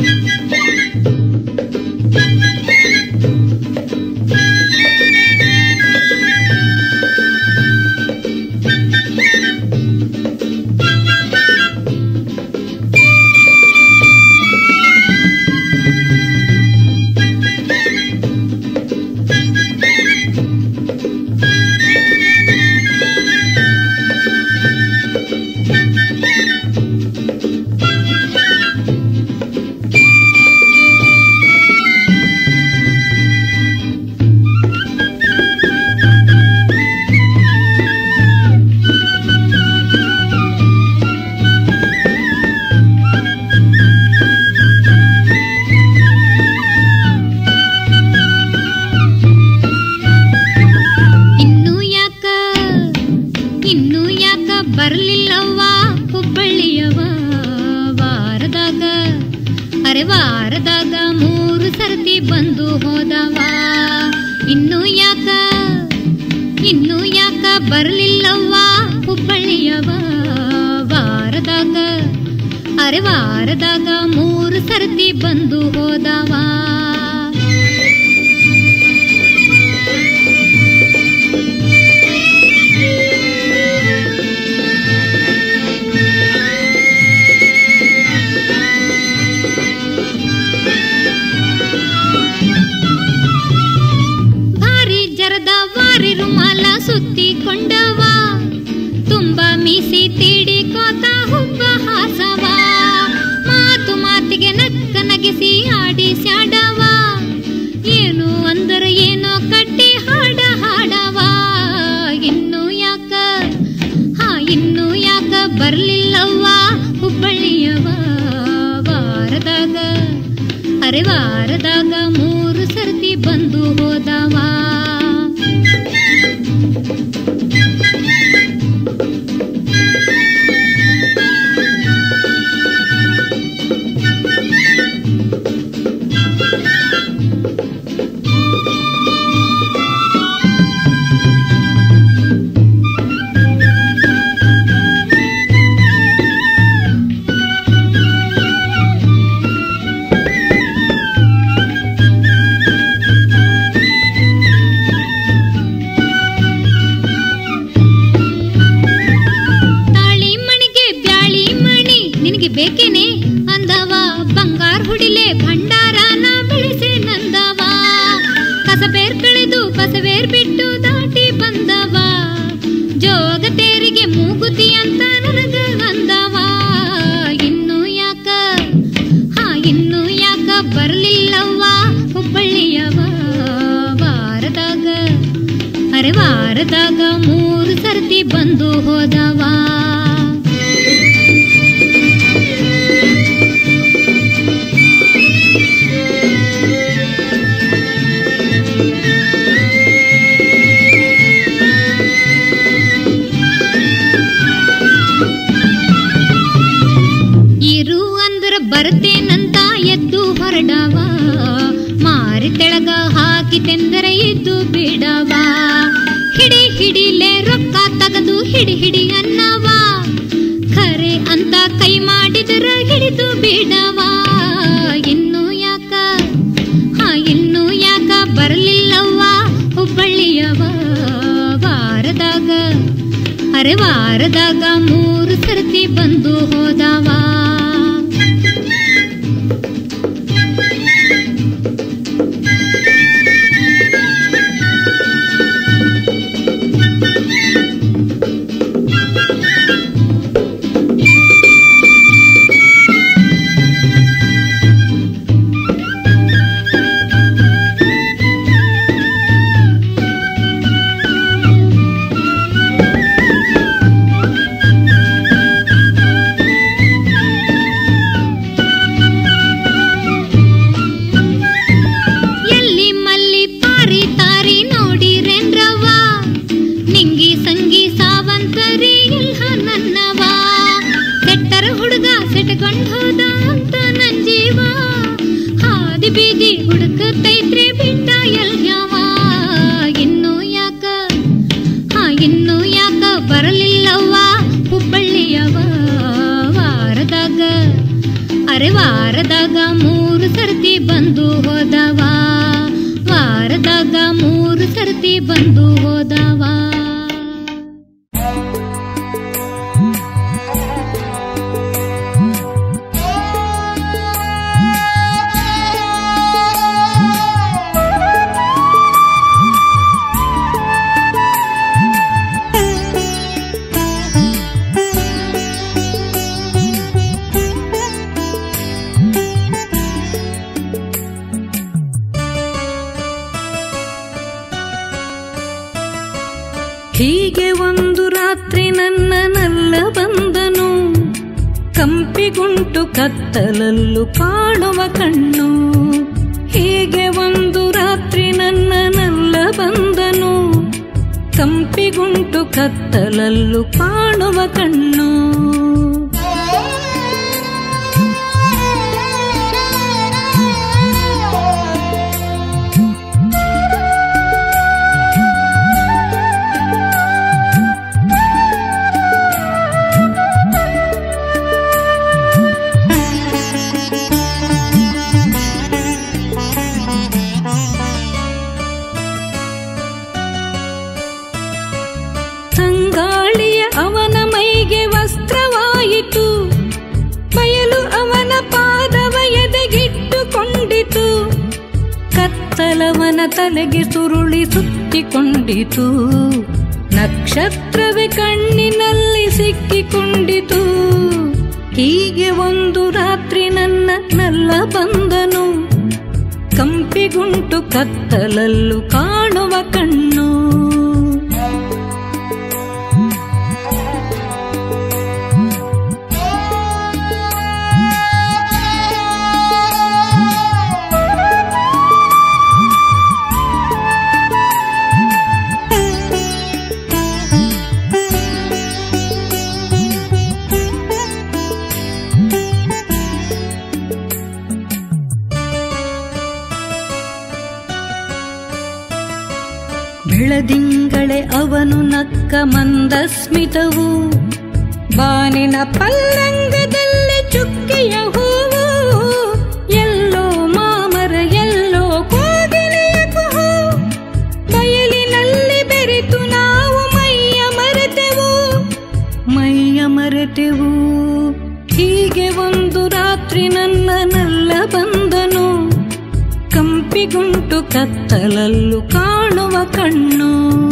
ಇನ್ನು ಯಾಕ ಇನ್ನು ಯಾಕ ಬರ್ಲಿಲ್ಲವ್ವ ಹುಬ್ಬಳ್ಳಿಯವ ವಾರದಾಗ ಅರೆ ವಾರದಾಗ ಮೂರು ಸರ್ತಿ ಬಂದು ಹೋದವ ಇನ್ನು ಯಾಕ ಇನ್ನು ಯಾಕ ಬರ್ಲಿಲ್ಲವ್ವ ಹುಬ್ಬಳ್ಳಿಯವ ವಾರದಾಗ ಅರೆ ವಾರದಾಗ ಮೂರು ಸರ್ತಿ ಬಂದು ಹೋದವ ಭಾರಿ ಜರದ ವಾರಿ ರುಮಾಲ ಸುತ್ತಿಕೊಂಡವ ತುಂಬ ಮೀಸಿ ತೀಡಿಕೋತ ಹುಬ್ಬ ಹಾಸವ ಮಾತು ಮಾತಿಗೆ ನಕ್ಕ ನಗಿಸಿ ಆಡಿ ಸ್ಯಾಡವ ಏನು ಅಂದರ ಏನೋ ಕಟ್ಟಿ ಹಾಡ ಹಾಡವ ಇನ್ನು ಯಾಕ ಹಾ ಇನ್ನು ಯಾಕ ಬರ್ಲಿಲ್ಲವ್ವ ಹುಬ್ಬಳ್ಳಿಯವ ವಾರದಾಗ ಅರೆ ವಾರದಾಗ ಮೂರು ಸರ್ತಿ ಬಂದು ಹೋದವ ತಾಳಿ ಮಣಿಗೆ ಬ್ಯಾಳಿ ಮಣಿ ನಿನಗೆ ಬೇಕೇನೆ ಅಂದವ ಬಂಗಾರ ಹುಡಿಲೆ ಭಂಡಾರನ ಬೆಳೆಸೆ ನಂದವ ಕಸಬೇರ್ ಕಳೆದು ಕಸವೇರ್ ಬಿಟ್ಟು ದಾಟಿ ಬಂದವ ಜೋಗ ತೇರಿಗೆ ಮೂಗುತಿ ಅಂತ ನನಗ ಅಂದವ ಇನ್ನು ಯಾಕ ಹಾ ಇನ್ನು ಯಾಕ ಬರ್ಲಿಲ್ಲವ್ವ ಹುಬ್ಬಳ್ಳಿಯವ ವಾರದಾಗ ಅರೆ ವಾರದಾಗ ಮೂರು ಸರ್ತಿ ಬಂದು ಹೋದವ ಇರು ಅಂದ್ರ ಬರ್ತೇನಂತ ಎದ್ದು ಹೊರಡವ ಮಾರಿ ತೆಳಗ ಹಾಕಿತೆಂದರೆ ಇದ್ದು ಬಿಡವ ಹಿಡಿ ಹಿಡಿಲೆ ರೊಕ್ಕ ತಗದು ಹಿಡಿ ಹಿಡಿ ಅನ್ನವ ಖರೆ ಅಂತ ಕೈ ಮಾಡಿದರ ಹಿಡಿದು ಬಿಡವ ಇನ್ನು ಯಾಕ ಹಾ ಇನ್ನು ಯಾಕ ಬರಲಿಲ್ಲವ್ವ ಹುಬ್ಬಳ್ಳಿಯವ ವಾರದಾಗ ಅರೆ ವಾರದಾಗ ಮೂರು ಸರ್ತಿ ಬಂದು ಹೋದವ ಎಲ್ಲಿ ಮಲ್ಲಿ ಪಾರಿ ತಾರಿ ನೋಡಿರೆನ್ರವ್ವ ನಿಂಗಿ ಸಂಗಿ ಸಾವಂತರಿ ಇಲ್ಹ ನನ್ನವ ಸೆಟ್ಟರ ಹುಡುಗ ಸೆಟ್ಕೊಂಡ್ ಹೋದ ಅಂತ ನನ್ ಜೀವ ಹಾದಿ ಬೀದಿ ಹುಡುಕತೈತ್ರಿ ಬಿಟ್ಟ ಎಲ್ಯವ ಇನ್ನು ಯಾಕ ಹಾ ಇನ್ನು ಯಾಕ ಬರಲಿಲ್ಲವ್ವ ಹುಬ್ಬಳ್ಳಿಯವ ವಾರದಾಗ ಅರೆ ವಾರದಾಗ ಮೂರು ಬಂದು ಹೋದವ ವಾರದಾಗ ಮೂರು ಸರ್ತಿ ಬಂದು ಹೋದವ ಹೀಗೆ ಒಂದು ರಾತ್ರಿ ನನ್ನ ನಲ್ಲ ಬಂದನು ಕಂಪಿಗುಂಟು ಕತ್ತಲಲ್ಲೂ ಕಾಣುವ ಕಣ್ಣು ಹೀಗೆ ಒಂದು ರಾತ್ರಿ ನನ್ನ ನಲ್ಲ ಬಂದನು ಕಂಪಿಗುಂಟು ಕತ್ತಲಲ್ಲೂ ಕಾಣುವ ಕಣ್ಣು ತಂಗಾಳಿಯ ಅವನ ಮೈಗೆ ವಸ್ತ್ರವಾಯಿತು ಬಯಲು ಅವನ ಪಾದವ ಎದೆಗಿಟ್ಟುಕೊಂಡಿತು ಕತ್ತಲವನ ತಲೆಗೆ ಸುರುಳಿ ಸುತ್ತಿಕೊಂಡಿತು ನಕ್ಷತ್ರವೇ ಕಣ್ಣಿನಲ್ಲಿ ಸಿಕ್ಕಿಕೊಂಡಿತು ಹೀಗೆ ಒಂದು ರಾತ್ರಿ ನನ್ನ ನಲ್ಲ ಬಂದನು ಕಂಪಿಗುಂಟು ಕತ್ತಲಲ್ಲೂ ಕಾಣುವ ಕಣ್ಣು ಬೆಳದಿಂಗಳೆ ಅವನು ನಕ್ಕ ಮಂದಸ್ಮಿತವು ಬಾನಿನ ಪಲ್ಲಂಗದಲ್ಲಿ ಚುಕ್ಕೆಯ ಹೂವು ಎಲ್ಲೋ ಮಾಮರ ಎಲ್ಲೋ ಕೋಗಿಲೆಯ ಕುಹು ಬಯಲಿನಲ್ಲಿ ಬೆರೆತು ನಾವು ಮೈಯ ಮರೆತೆವು ಮೈಯ ಮರೆತೆವು ಹೀಗೆ ಒಂದು ರಾತ್ರಿ ನನ್ನ ನಲ್ಲ ಬಂದನು ಕಂಪಿಗುಂಟು ಕತ್ತಲಲ್ಲೂ ಕಾಣುವ ಕಣ್ಣು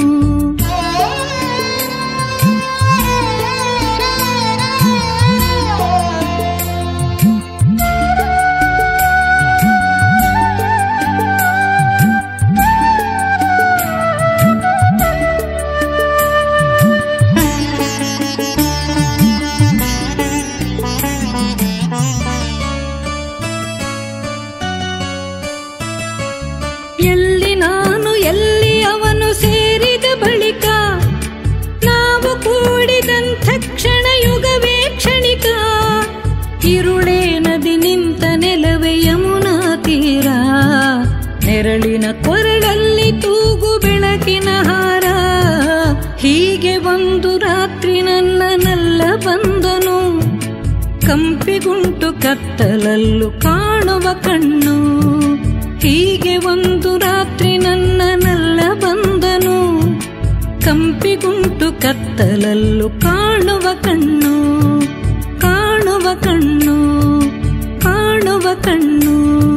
ಎಲ್ಲಿ ನಾನು ಎಲ್ಲಿ ಅವನು ಸೇರಿದ ಬಳಿಕ ನಾವು ಕೂಡಿದಂಥ ಕ್ಷಣ ಯುಗವೇ ಕ್ಷಣಿಕ ಇರುಳೇ ನದಿ ನಿಂತ ನೆಲವೇ ಯಮುನಾ ತೀರ ನೆರಳಿನ ಕೊರಳಲ್ಲಿ ತೂಗು ಬೆಳಕಿನ ಹಾರ ಹೀಗೆ ಒಂದು ರಾತ್ರಿ ನನ್ನ ನಲ್ಲ ಬಂದನು ಕಂಪಿಗುಂಟು ಕತ್ತಲಲ್ಲೂ ಕಾಣುವ ಕಣ್ಣು ಹೀಗೆ ಒಂದು ರಾತ್ರಿ ನನ್ನ ನಲ್ಲ ಬಂದನು ಕಂಪಿಗುಂಟು ಕತ್ತಲಲ್ಲೂ ಕಾಣುವ ಕಣ್ಣು ಕಾಣುವ ಕಣ್ಣು ಕಾಣುವ ಕಣ್ಣು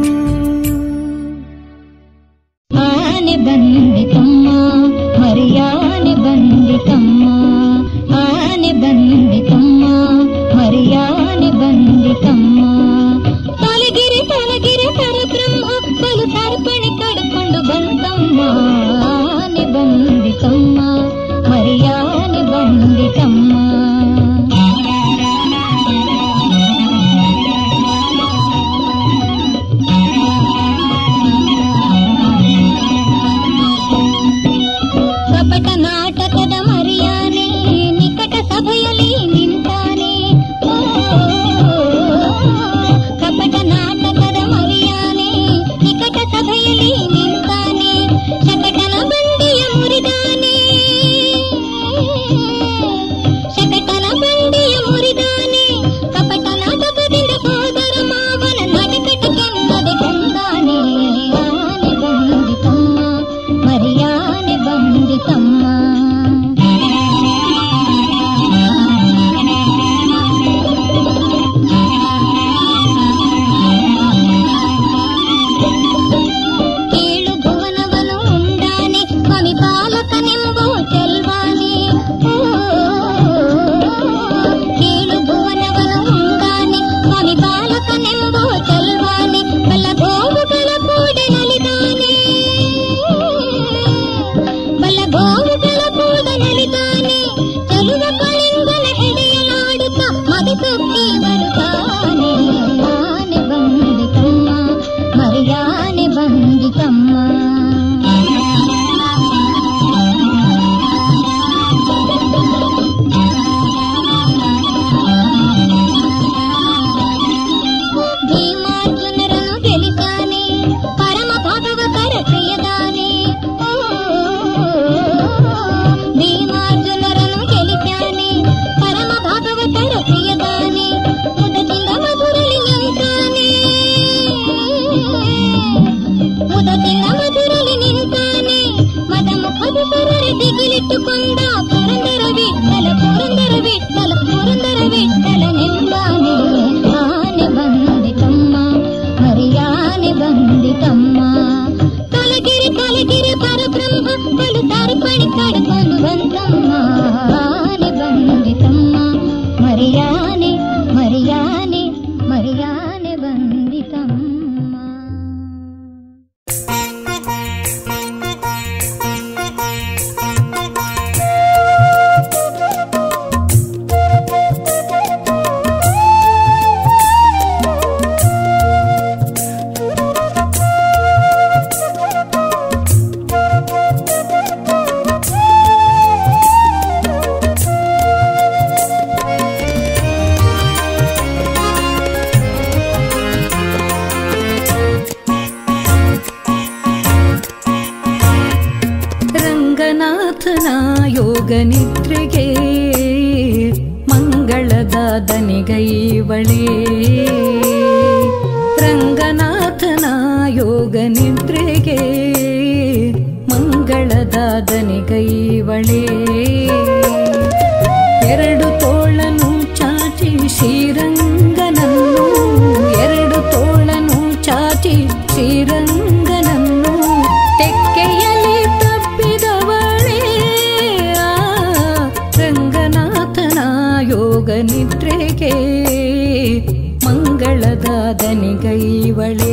ಆನೆ ಬಂದಿತಮ್ಮ ಮರಿಯಾನೆ ಬಂದಿತಮ್ಮ ಆನೆ ಬಂದಿತಮ್ಮ ಮರಿಯಾನೆ ಬಂದಿತಮ್ಮ ತಲಗಿರಿ ತಲಗಿರಿ ಪರಬ್ರಹ್ಮ ಬಲು ತರ್ಪಣೆ ಕಡ್ಕೊಂಡು ಬಂತಮ್ಮ ಆನೆ ಬಂದಿತಮ್ಮ ಮರಿಯಾನೆ ಬಂದಿತಮ್ಮ ಕಪಟ ನಾಟಕದ ಮರಿಯಾನೆ ನಿಕಟ ಸಭೆಯಲ್ಲಿ ನಿಂತಾನೆ ಓ, ಕಪಟ ನಾಟಕದ ಮರಿಯಾನೆ ನಿಕಟ ಸಭೆಯಲ್ಲಿ ನಿಂತಾನೆ ಶಕಟನ ಬಂಡಿಯ ಮುರಿದಾನೆ ಬಂದಿತಮ್ಮ ಕಲಗಿರಿ ಕಲಗಿರಿ ಪರಬ್ರಹ್ಮ ಕಡು ತಾರ್ಪಣಿ ಕಡ್ಕೊಂಡು ಬಂತಮ್ಮ ಆನೆ ಬಂದಿತಮ್ಮ ಮರಿಯಾನೆ ಮರಿಯಾನೆ ಮರಿಯಾನೆ ಬಂದಿತಮ್ಮ ರಂಗನಾಥನ ಯೋಗ ನಿದ್ರೆಗೆ ಮಂಗಳದ ದನಿಗೈವಳೆ ರಂಗನಾಥನ ಯೋಗ ನಿದ್ರೆಗೆ ಮಂಗಳದ ದನಿಗೈವಳೆ ಎರಡು ತೋಳನು ಚಾಚಿ ಶ್ರೀರಂಗನನ್ನು ಎರಡು ತೋಳನು ಚಾಚಿ ಶ್ರೀರಂಗನನ್ನು ತೆಕ್ಕೆಯಲ್ಲಿ ತಪ್ಪಿದವಳೇ ಆ ರಂಗನಾಥನ ಯೋಗ ನಿದ್ರೆಗೆ ಮಂಗಳದ ದನಿಗೈವಳೇ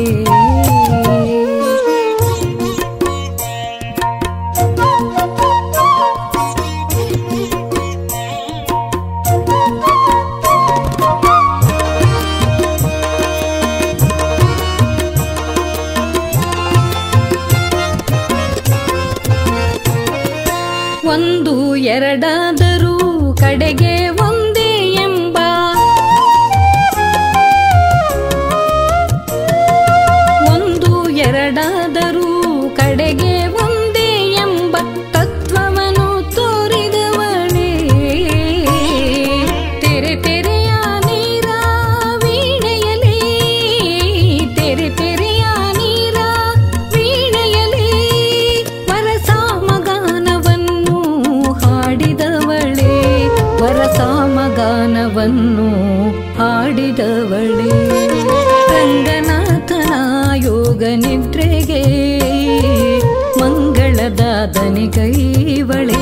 ಒಂದು ಎರಡಾದರೂ ಕಡೆಗೆ ಒಂದೇ ಎಂಬ ಒಂದು ಎರಡಾದರೂ ಕಡೆಗೆ ಒಂದೇ ಎಂಬ ತತ್ವವನ್ನು ತೋರಿದವಳೇ ತೆರೆ ತೆರೆಯ ನೀರ ವೀಣೆಯಲಿ ತೆರೆ ತೆರೆಯ ನೀರ ವೀಣೆಯಲಿ ವರಸಾಮಗಾನವನ್ನು ಹಾಡಿದವಳೇ ವರಸಾಮಗಾನವನ್ನು ಹಾಡಿದವಳೇ ರಂಗನಾಥನ ಯೋಗ ನಿದ್ರೆಗೆ ಮಂಗಳದ ದನಿಗೈವಳೇ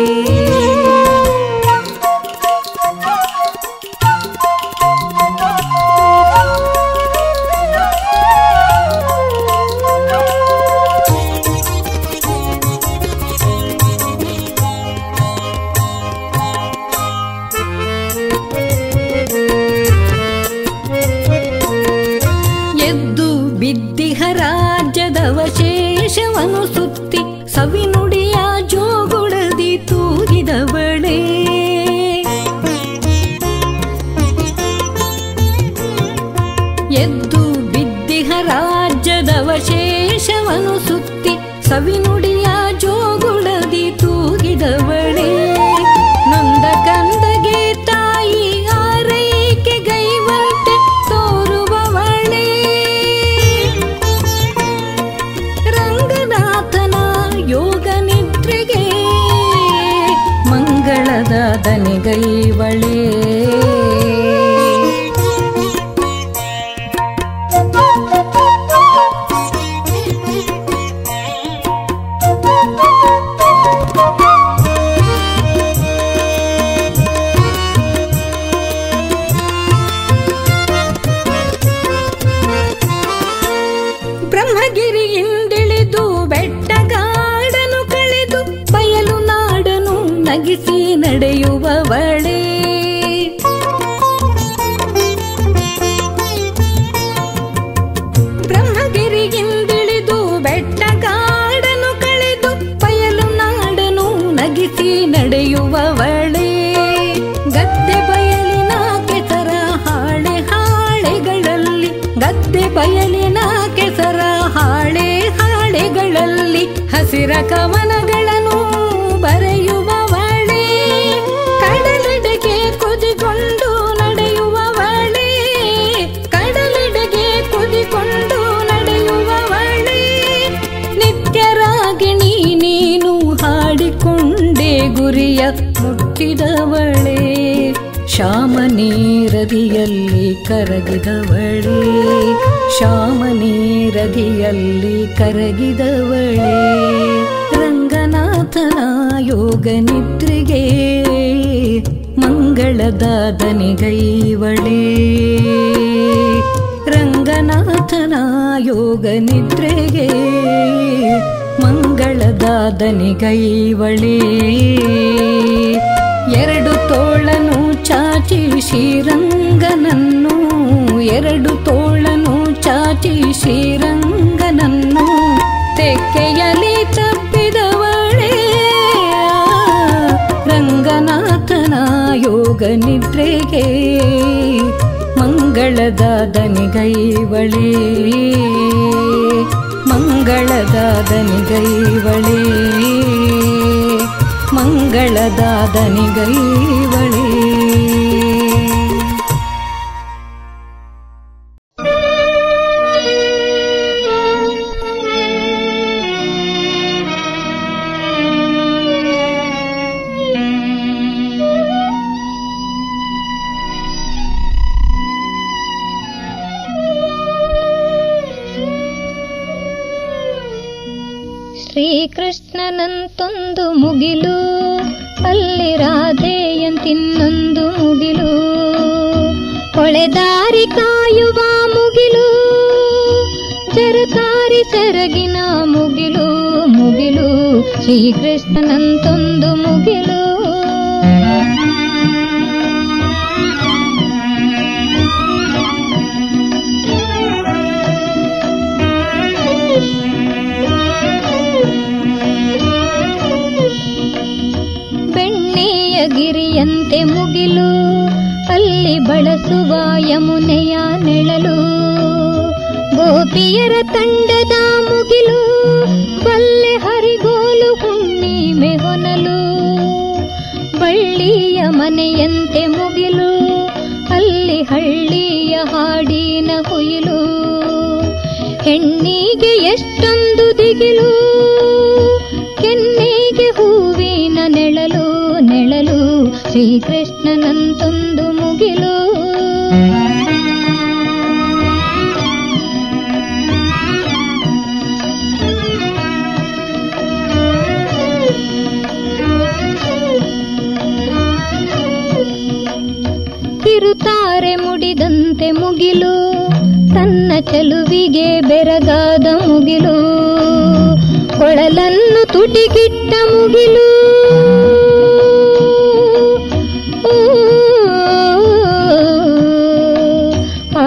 ಎದ್ದು ಬಿದ್ದಿಹ ರಾಜ್ಯದವ ಶೇಷವನು ಸುತ್ತಿ ಸವಿನುಡಿಯ ಜೋಗುಳದಿ ತೂಗಿದವಳೇ ಎದ್ದು ಬಿದ್ದಿಹ ರಾಜ್ಯದವ ಶೇಷವನು ಸುತ್ತಿ ಸವಿನುಡಿಯ ಜೋಗುಳದಿ ತೂಗಿದವಳೇ ನೊಂದ ಕಂದಗೆ ತಾಯಿ ಆರೈಕೆ ಗೈವಂತೆ ತೋರುವವಳೇ ರಂಗನಾಥನ ಯೋಗ ನಿದ್ರೆಗೆ ಮಂಗಳದ ದನಿಗೈವಳೇ ಬ್ರಹ್ಮಗಿರಿಯಿಂದಿಳಿದು ಬೆಟ್ಟಗಾಡನು ಕಳೆದು ಬಯಲು ನಾಡನು ನಗಿಸಿ ನಡೆಯುವವಳೇ ಬ್ರಹ್ಮಗಿರಿಯಿಂದಿಳಿದು ಬೆಟ್ಟಗಾಡನು ಕಳೆದು ಬಯಲು ನಾಡನು ನಗಿಸಿ ನಡೆಯುವವಳೇ ಗದ್ದೆ ಬಯಲಿನ ಕೆಸರ ಹಾಳೆ ಹಾಳೆಗಳಲ್ಲಿ ಗದ್ದೆ ಬಯಲಿನ ಕೆಸರ ಹಾಳೆ ಹಾಳೆಗಳಲ್ಲಿ ಹಸಿರ ಕವನಗಳನ್ನು ಬರೆಯುವವಳೇ ಕಡಲೆಡೆಗೆ ಕುದಿಕೊಂಡು ನಡೆಯುವವಳೇ ಕಡಲೆಡೆಗೆ ಕುದಿಕೊಂಡು ನಡೆಯುವವಳೇ ನಿತ್ಯರಾಗಿಣಿ ನೀನು ಹಾಡಿಕೊಂಡೆ ಗುರಿಯ ಮುಟ್ಟಿದವಳೇ ಶ್ಯಾಮ ನೀರದಿಯಲ್ಲಿ ಕರಗಿದವಳೇ ಶ್ಯಾಮ ನೀರದಿಯಲ್ಲಿ ಜಲಧಿಯಲ್ಲಿ ಕರಗಿದವಳೇ ರಂಗನಾಥನ ಯೋಗ ನಿದ್ರೆಗೆ ಮಂಗಳದಾದನಿಗೈವಳೇ ರಂಗನಾಥನ ಯೋಗ ನಿದ್ರೆಗೆ ಮಂಗಳದಾದನಿಗೈವಳೇ ಎರಡು ತೋಳನು ಚಾಚಿ ಶ್ರೀರಂಗನನ್ನು ಎರಡು ತೋಳನು ಚಾಚಿ ಶ್ರೀರಂಗನನ್ನು ತೆಕ್ಕೆಯಲಿ ತಪ್ಪಿದವಳೇ ರಂಗನಾಥನ ಯೋಗ ನಿದ್ರೆಗೆ ಮಂಗಳದಾದನಿಗೈವಳೇ ಮಂಗಳದಾದನಿಗೈವಳೇ ಮಂಗಳದಾದನಿಗೈವಳೇ ಶ್ರೀಕೃಷ್ಣನಂತೊಂದು ಮುಗಿಲು ಅಲ್ಲಿ ರಾಧೆಯಂತಿನ್ನೊಂದು ಮುಗಿಲು ಹೊಳೆದಾರಿ ಕಾಯುವ ಮುಗಿಲು ಜರತಾರಿ ಸೆರಗಿನ ಮುಗಿಲು ಮುಗಿಲು ಶ್ರೀಕೃಷ್ಣನಂತೊಂದು ಮುಗಿಲು ಬೆಣ್ಣೆಯ ಗಿರಿಯಂತೆ ಮುಗಿಲು ಅಲ್ಲಿ ಬಳಸುವ ಯಮುನೆಯ ನೆಳಲು ಗೋಪಿಯರ ತಂಡದ ಮುಗಿಲು ಬಲ್ಲೆ ಹರಿಗೋಲು ಹುಣ್ಣಿಮೆ ಹೊನಲು ಬಳ್ಳಿಯ ಮನೆಯಂತೆ ಮುಗಿಲು ಅಲ್ಲಿ ಹಳ್ಳಿಯ ಹಾಡಿನ ಹುಯಿಲು ಹೆಣ್ಣಿಗೆ ಎಷ್ಟೊಂದು ದಿಗಿಲು ಕೆನ್ನೆಗೆ ಹೂವಿನ ನೆಳಲು ನೆಳಲು ಶ್ರೀಕೃಷ್ಣನಂತೊಂದು ಮುಗಿಲು ಕಿರುತಾರೆ ಮುಡಿದಂತೆ ಮುಗಿಲು ತನ್ನ ಚೆಲುವಿಗೆ ಬೆರಗಾದ ಮುಗಿಲು ಕೊಳಲನ್ನು ತುಟಿಗಿಟ್ಟ ಮುಗಿಲು ಊ, ಆ,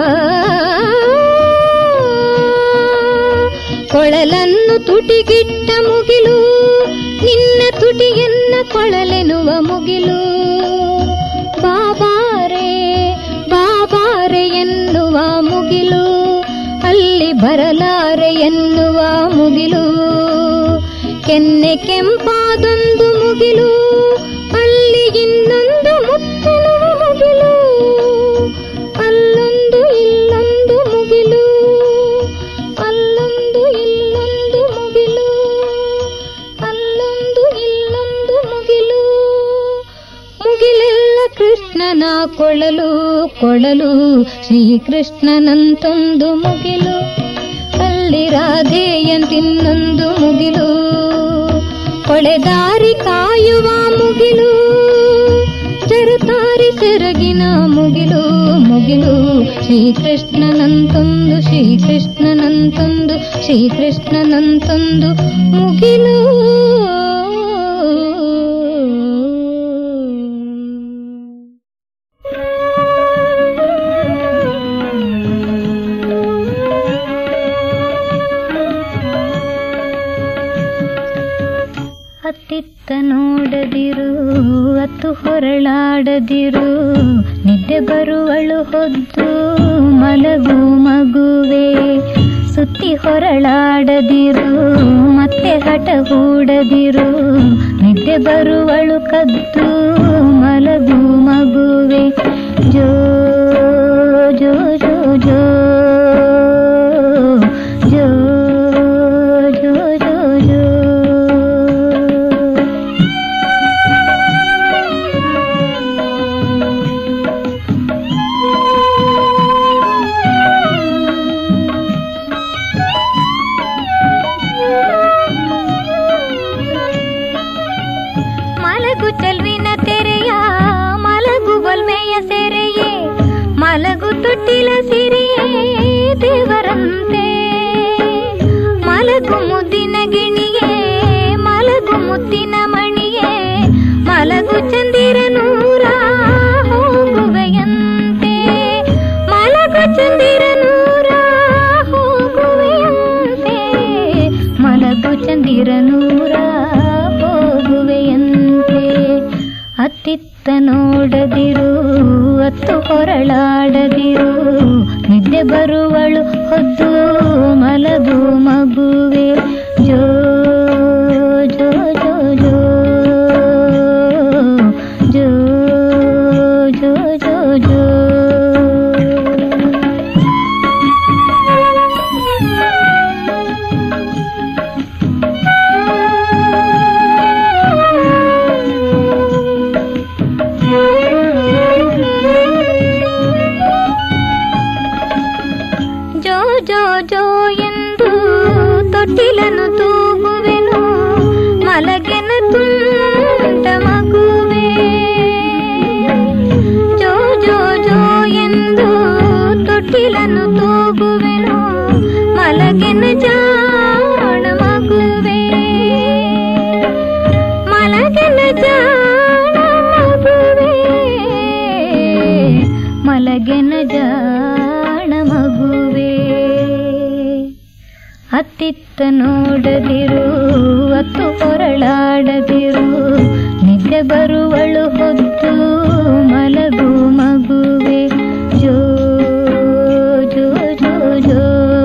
ಕೊಳಲನ್ನು ತುಟಿಗಿಟ್ಟ ಮುಗಿಲು ನಿನ್ನ ತುಟಿಯನ್ನ ಕೊಳಲೆನುವ ಮುಗಿಲು ಬಾಬಾರೆ ಬಾಬಾರೆ ಎನ್ನುವ ಮುಗಿಲು ಅಲ್ಲಿ ಬರಲಾರೆ ಎನ್ನುವ ಮುಗಿಲು ಕೆನ್ನೆ ಕೆಂಪಾದೊಂದು ಮುಗಿಲು ಅಲ್ಲಿ ಇನ್ನೊಂದು ಮುತ್ತೆನುವ ಮುಗಿಲು ಅಲ್ಲೊಂದು ಇಲ್ಲೊಂದು ಮುಗಿಲು ಅಲ್ಲೊಂದು ಇಲ್ಲೊಂದು ಮುಗಿಲು ಅಲ್ಲೊಂದು ಇಲ್ಲೊಂದು ಮುಗಿಲು ಮುಗಿಲೆಲ್ಲ ಕೃಷ್ಣನ ಕೊಳಲು ಕೊಳಲು ಶ್ರೀಕೃಷ್ಣನಂತೊಂದು ಮುಗಿಲು ಅಲ್ಲಿ ರಾಧೆಯಂತಿನ್ನೊಂದು ಮುಗಿಲು ಕೊಳೆದಾರಿ ಕಾಯುವ ಮುಗಿಲು ಜರತಾರಿ ಸೆರಗಿನ ಮುಗಿಲು ಮುಗಿಲು ಶ್ರೀಕೃಷ್ಣನಂತೊಂದು ಶ್ರೀಕೃಷ್ಣನಂತೊಂದು ಶ್ರೀಕೃಷ್ಣನಂತೊಂದು ಮುಗಿಲು ಅತ್ತಿತ್ತ ನೋಡದಿರು ಅತ್ತು ಹೊರಳಾಡದಿರು ನಿದ್ದೆ ಬರುವಳು ಹೊದ್ದು ಮಲಗು ಮಗುವೆ ಸುತ್ತಿ ಹೊರಳಾಡದಿರು ಮತ್ತೆ ಹಠ ಹೂಡದಿರು ನಿದ್ದೆ ಬರುವಳು ಕದ್ದು ಮಲಗು ಮಗುವೆ ಜೋ ಜೋ ಜೋ ಜೋ ಜೋ ಜೋ ಜೋ ಜೋ ಸಿರಿಯೇ ದೇವರಂತೆ ಮಲಗು ಮುದ್ದಿನ ಗಿಣಿಯೇ ಮಲಗು ಮುತ್ತಿನ ಮಣಿಯೇ ಮಲಗು ಚಂದಿರ ನೂರ ಹೋಗುವೆಯಂತೆ ಮಲಗು ಚಂದಿರ ನೂರ ಹೋಗುವೆಯಂತೆ ಮಲಗು ಚಂದಿರ ನೂರ ಹೋಗುವೆಯಂತೆ ಅತ್ತಿತ್ತ ನೋಡದಿರು ಅತ್ತು ಹೊರಳಾಡದಿರು ನಿದ್ದೆ ಬರುವಳು ಹೊದ್ದು ಮಲಗು ಮಗುವೆ ಜೋ ಜೋ ಜೋ ಜೋ ಜೋ ಜೋ ಜೋ ಜೋ ಜೋ ಜೋ ಜೋ ಎಂದು ತೊಟ್ಟಿಲನ್ನು ತೂಗುವೆನು ಮಲಗೆನ ತುಂಟ ಮಗುವೆ ಜೋ ಜೋ ಜೋ ಎಂದು ತೊಟ್ಟಿಲನ್ನು ತೂಗುವೆನು ಮಲಗೆನ ಜಾಣ ಮಗುವೆ ಮಲಗೆನ ಜಾಣ ಮಗುವೆ ಮಲಗೆನ ಜಾಣ ಮಗುವೆ ಅತ್ತಿತ್ತ ನೋಡದಿರು ಅತ್ತು ಹೊರಳಾಡದಿರು ನಿದ್ದೆ ಬರುವಳು ಹೊತ್ತು ಮಲಗು ಮಗುವೆ ಜೋ ಜೋ ಜೋ ಜೋ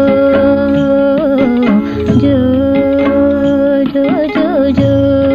ಜೋ ಜೋ ಜೋ ಜೋ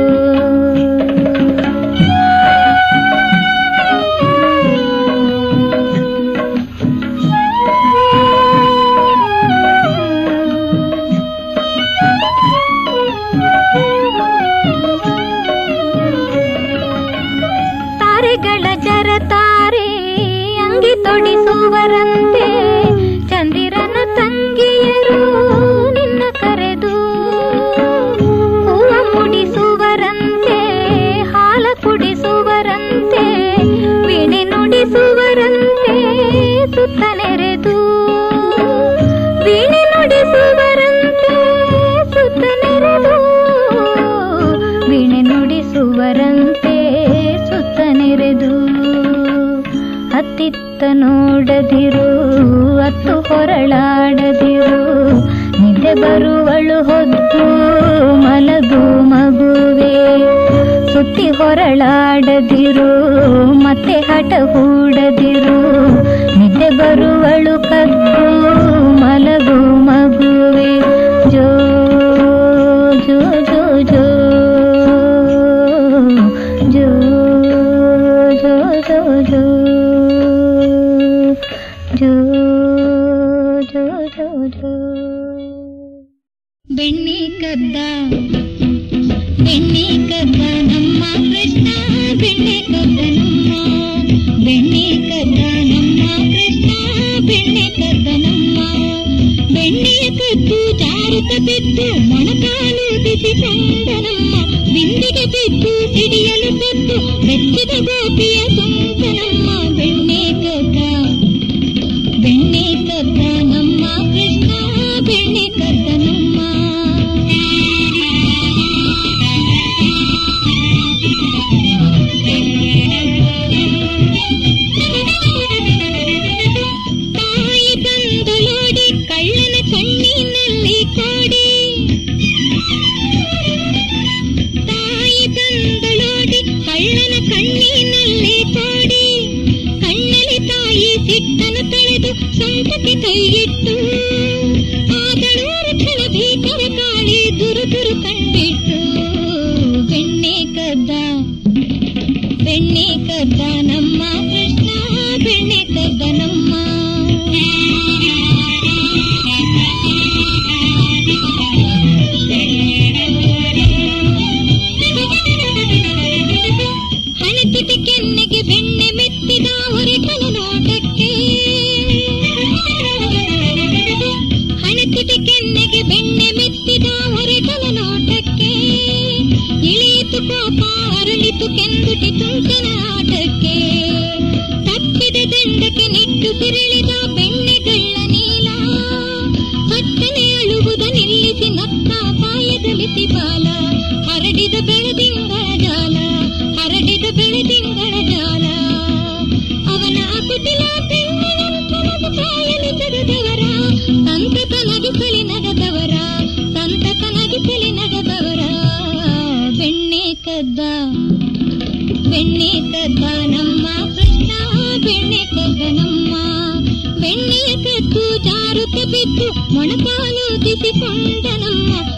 ತಾರೆಗಳ ಜರತಾರೆ ಅಂಗಿ ತೊಡಿಸುವರಂತೆ ಚಂದಿರನ ತಂಗಿಯರು ನಿನ್ನ ಕರೆದು ಹೂವ ಮುಡಿಸುವರಂತೆ ಹಾಲ ಕುಡಿಸುವರಂತೆ ವೀಣೆ ನುಡಿಸುವರಂತೆ ಸುತ್ತ ನೆರೆದು ವೀಣೆ ನುಡಿಸುವರಂತೆ ಸುತ್ತ ನೆರೆದು ವೀಣೆ ನುಡಿಸುವರಂತೆ ಸುತ್ತ ನೆರೆದು ಅತ್ತಿತ್ತ ನೋಡದಿರು ಅತ್ತು ಹೊರಳಾಡದಿರು ನಿದ್ದೆ ಬರುವಳು ಹೊದ್ದು ಮಲಗು ಮಗುವೆ ಸುತ್ತಿ ಹೊರಳಾಡದಿರು ಮತ್ತೆ ಹಠ ಹೂಡದಿರು ನಿದ್ದೆ ಬರುವಳು ಕದ್ದು ಮಲಗು ಮಗುವೆ ಜೋ ಜೋ ಜೋ ಜೋ ಜೋ ಜೋ ಜೋ ಜೋ ಜೋ ಜೋ ಜೋ ಜೋ ಬೆಣ್ಣೆ ಕದ್ದ ಬೆಣ್ಣೆ ಕದ್ದ ನಮ್ಮ ಕೃಷ್ಣ ಬೆಣ್ಣೆ ಕದ್ದ ನಮ್ಮ ಬೆಣ್ಣೆ ಕದ್ದ ನಮ್ಮ ಕೃಷ್ಣ ಬೆಣ್ಣೆ ಕದ್ದ ನಮ್ಮ ಬೆಣ್ಣೆಯ ಕದ್ದು ಜಾರುತ್ತ ಬಿದ್ದು ಮೊಣಕಾಲು ಬಿಸಿಕೊಂಡ ನಮ್ಮ ಬಿಂದಿಗೆ ಬಿದ್ದು ಸಿಡಿಯಲು ಸದ್ದು ಬೆಚ್ಚಿದ ಗೋಪಿಯ ಸೊಂಟ ನಮ್ಮ ಬೆಣ್ಣೆ ಕದ್ದ ಬೆಣ್ಣೆ ಕದ್ದ ನಮ್ಮ ಕೃಷ್ಣ ಬೆಣ್ಣೆ ಕದ್ದ ನಮ್ಮ ತಾಯಿ ಬಂದಳೋಡಿ ಕಳ್ಳನ ಕಣ್ಣಿನಲ್ಲಿ ಕೋಡಿ ತಾಯಿ ಬಂದಳೋಡಿ ಕಳ್ಳನ ಕಣ್ಣಿನಲ್ಲಿ ಕೋಡಿ ಕಣ್ಣಲ್ಲಿ ತಾಯಿ ಸಿಟ್ಟನು ತಳೆದು ಸೊಂಟಕ್ಕೆ ಕೈಯಿಟ್ಟು ಆದಳು ರಕ್ಷಣ ಭೀಕರ ಕಾಳಿ ದುರು ದುರು ಕಂಡಿಟ್ಟು ಬೆಣ್ಣೆ ಕದ್ದ ಬೆಣ್ಣೆ ಕದ್ದ ನಮ್ಮ ಕೃಷ್ಣ ಬೆಣ್ಣೆ ಕದ್ದ ನಮ್ಮ ಹಣತಿಟಿ ಕೆನ್ನೆಗೆ ಬೆಣ್ಣೆ ಮೆತ್ತಿದ ಹೊರಟನ ನೋಟಕ್ಕೆ ಹಣತಿಟಿ ಕೆನ್ನೆಗೆ ಬೆಣ್ಣೆ ಮೆತ್ತಿದ ಹೊರಟನ ನೋಟಕ್ಕೆ ಇಳಿಯಿತು ಕೋಪ ಅರಳಿತು ಕೆಂದುಟಿ ತುಂಟನ ಆಟಕ್ಕೆ ತಪ್ಪಿದ ದಂಡಕ್ಕೆ ನಿಟ್ಟು ತಿರುಳಿದ ಬೆಣ್ಣೆ ಕೆಳಕ್ಕೆ ಬಿದ್ದು ಮೊಣಕಾಲು ತಿಸಿಕೊಂಡನಮ್ಮ